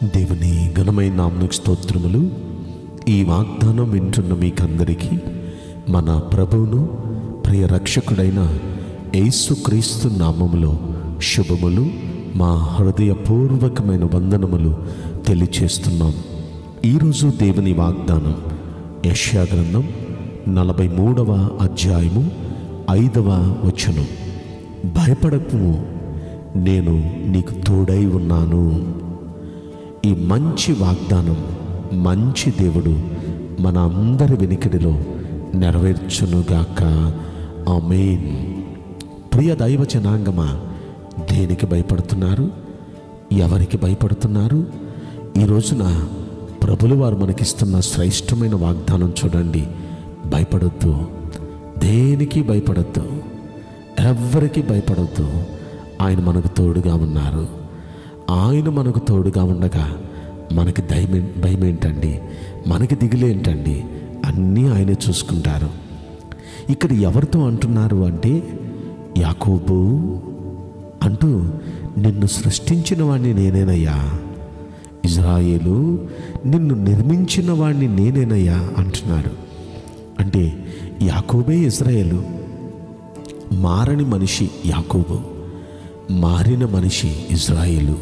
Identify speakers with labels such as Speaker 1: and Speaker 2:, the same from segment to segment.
Speaker 1: దేవుని ఘనమైన నామకు స్తోత్రములు ఈ వాగ్దానం వింటున్న మీకందరికీ మన ప్రభువును ప్రియ రక్షకుడైన యేసుక్రీస్తు నామములో శుభములు మా హృదయపూర్వకమైన వందనములు తెలియచేస్తున్నాం ఈరోజు దేవుని వాగ్దానం యష్యా గ్రంథం నలభై మూడవ అధ్యాయము ఐదవ వచనం భయపడకుము నేను నీకు తోడై ఉన్నాను ఈ మంచి వాగ్దానం మంచి దేవుడు మన అందరి వెనికిడిలో నెరవేర్చునుగాక ఆమేన్ ప్రియ దైవ జనాంగమా దేనికి భయపడుతున్నారు ఎవరికి భయపడుతున్నారు ఈ రోజున ప్రభులు వారు మనకిస్తున్న శ్రేష్టమైన వాగ్దానం చూడండి భయపడొద్దు దేనికి భయపడొద్దు ఎవ్వరికి భయపడొద్దు ఆయన మనకు తోడుగా ఉన్నారు ఆయన మనకు తోడుగా ఉండగా మనకి దయమే భయం ఏంటండి మనకి దిగులేంటండి అన్నీ ఆయనే చూసుకుంటారు ఇక్కడ ఎవరితో అంటున్నారు అంటే యాకోబు అంటూ నిన్ను సృష్టించిన వాడిని నేనేనయ్యా ఇజ్రాయేలు నిన్ను నిర్మించిన వాడిని నేనేనయ్యా అంటున్నారు అంటే యాకోబే ఇజ్రాయేలు మారని మనిషి యాకోబు మారిన మనిషి ఇజ్రాయేలు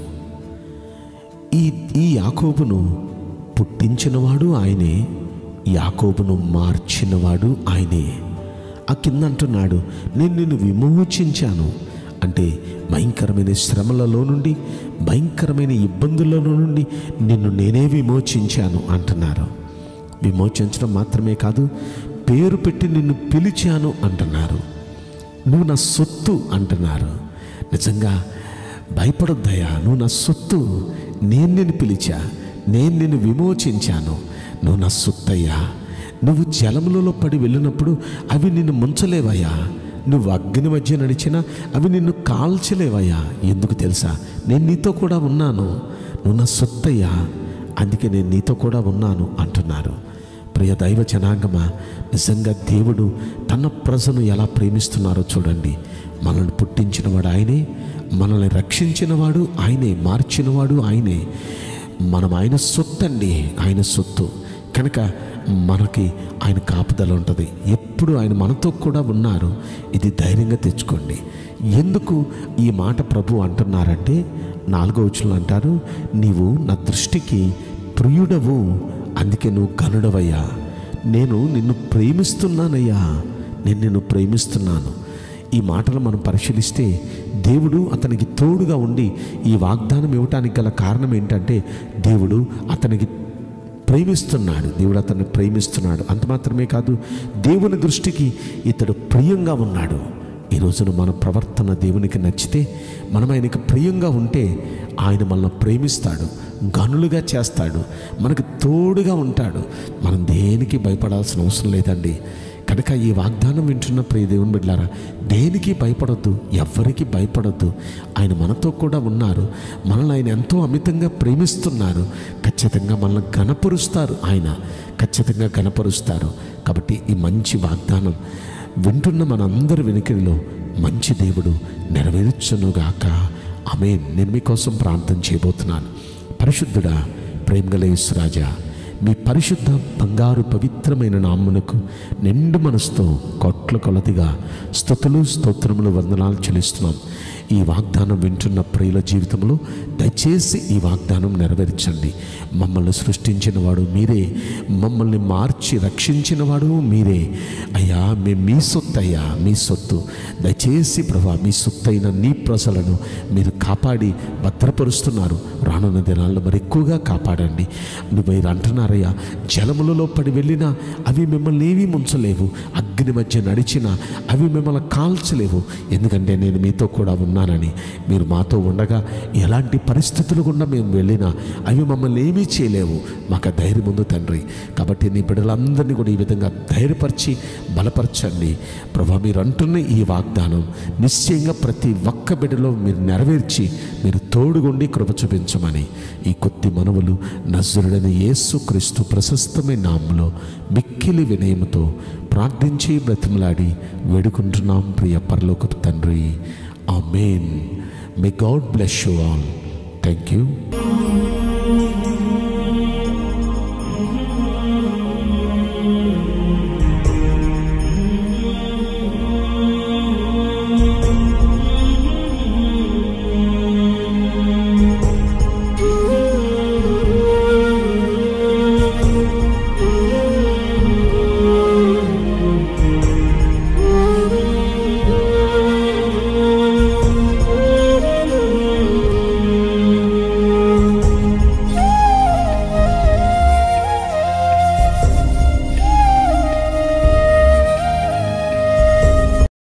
Speaker 1: ఈ ఈ యాకోబును పుట్టించినవాడు ఆయనే యాకోబును మార్చినవాడు ఆయనే ఆ కింద అంటున్నాడు నేను నిన్ను విమోచించాను అంటే భయంకరమైన శ్రమలలో నుండి భయంకరమైన ఇబ్బందులలో నుండి నిన్ను నేనే విమోచించాను అంటున్నారు విమోచించడం మాత్రమే కాదు పేరు పెట్టి నిన్ను పిలిచాను అంటున్నారు నువ్వు నా సొత్తు అంటున్నారు నిజంగా భయపడొద్దయ్యా నువ్వు నా సొత్తు నేను నిన్ను పిలిచా నేను నిన్ను విమోచించాను నువ్వు నా సొత్తయ్యా నువ్వు జలములలో పడి వెళ్ళినప్పుడు అవి నిన్ను ముంచలేవయ్యా నువ్వు అగ్ని మధ్య నడిచినా అవి నిన్ను కాల్చలేవయ్యా ఎందుకు తెలుసా నేను నీతో కూడా ఉన్నాను నువ్వు నా సొత్తయ్యా అందుకే నేను నీతో కూడా ఉన్నాను అంటున్నారు ప్రియ దైవ జనాంగమా నిజంగా దేవుడు తన ప్రజను ఎలా ప్రేమిస్తున్నారో చూడండి మనల్ని పుట్టించినవాడు ఆయనే మనల్ని రక్షించినవాడు ఆయనే మార్చినవాడు ఆయనే మనం ఆయన సొత్తు అండి ఆయన సొత్తు కనుక మనకి ఆయన కాపుదల ఉంటుంది ఎప్పుడు ఆయన మనతో కూడా ఉన్నారు ఇది ధైర్యంగా తెచ్చుకోండి ఎందుకు ఈ మాట ప్రభు అంటున్నారంటే నాలుగో వచనంలో అంటారు నీవు నా దృష్టికి ప్రియుడవు అందుకే నువ్వు గనుడవయ్యా నేను నిన్ను ప్రేమిస్తున్నానయ్యా నేను నిన్ను ప్రేమిస్తున్నాను ఈ మాటలు మనం పరిశీలిస్తే దేవుడు అతనికి తోడుగా ఉండి ఈ వాగ్దానం ఇవ్వటానికి గల కారణం ఏంటంటే దేవుడు అతనికి ప్రేమిస్తున్నాడు దేవుడు అతన్ని ప్రేమిస్తున్నాడు అంత మాత్రమే కాదు దేవుని దృష్టికి ఇతడు ప్రియంగా ఉన్నాడు ఈ రోజున మన ప్రవర్తన దేవునికి నచ్చితే మనం ఆయనకి ప్రియంగా ఉంటే ఆయన మనల్ని ప్రేమిస్తాడు గనులుగా చేస్తాడు మనకు తోడుగా ఉంటాడు మనం దేనికి భయపడాల్సిన అవసరం లేదండి కనుక ఈ వాగ్దానం వింటున్న ప్రియ దేవుని బిడ్డారా దేనికి భయపడొద్దు ఎవ్వరికి భయపడొద్దు ఆయన మనతో కూడా ఉన్నారు మనల్ని ఆయన ఎంతో అమితంగా ప్రేమిస్తున్నారు ఖచ్చితంగా మనల్ని గణపరుస్తారు ఆయన ఖచ్చితంగా గణపరుస్తారు కాబట్టి ఈ మంచి వాగ్దానం వింటున్న మనందరి వెనుకల్లో మంచి దేవుడు నెరవేర్చునుగాక ఆమె నేను మీకోసం ప్రార్థన చేయబోతున్నాను పరిశుద్ధుడా ప్రేమగల యేసురాజా మీ పరిశుద్ధ బంగారు పవిత్రమైన నామ్మునకు నిండు మనసుతో కొట్ల కొలతిగా స్థుతులు స్తోత్రములు వందనాలు చెల్లిస్తున్నాం ఈ వాగ్దానం వింటున్న ప్రియుల జీవితంలో దయచేసి ఈ వాగ్దానం నెరవేర్చండి మమ్మల్ని సృష్టించిన వాడు మీరే మమ్మల్ని మార్చి రక్షించిన వాడు మీరే అయ్యా మేము మీ సొత్తు అయ్యా మీ సొత్తు దయచేసి ప్రభా మీ సొత్తైన నీ ప్రజలను మీరు కాపాడి భద్రపరుస్తున్నారు రానున్న దినాల్లో మరి ఎక్కువగా కాపాడండి మీరు అంటున్నారయ్యా జలములలో పడి వెళ్ళినా అవి మిమ్మల్ని ఏమీ ముంచలేవు అగ్ని మధ్య నడిచినా అవి మిమ్మల్ని కాల్చలేవు ఎందుకంటే నేను మీతో కూడా ఉన్నానని మీరు మాతో ఉండగా ఎలాంటి పరిస్థితులు గుండా మేము వెళ్ళినా అవి మమ్మల్ని ఏమీ చేయలేవు మాకు ఆ ధైర్యం ఉంది తండ్రి కాబట్టి నీ బిడ్డలందరినీ కూడా ఈ విధంగా ధైర్యపరిచి బలపరచండి ప్రభా మీరు అంటున్న ఈ వాగ్దానం నిశ్చయంగా ప్రతి ఒక్క బిడ్డలో మీరు నెరవేర్చి మీరు తోడుగుండి కృప చూపించమని ఈ కొద్ది మనవులు నజరుడైన యేసు క్రీస్తు ప్రశస్తమైన నామంలో మిక్కిలి వినయముతో ప్రార్థించి బ్రతిమలాడి వేడుకుంటున్నాం ప్రియ పరలోకపు తండ్రి amen may God bless you all thank you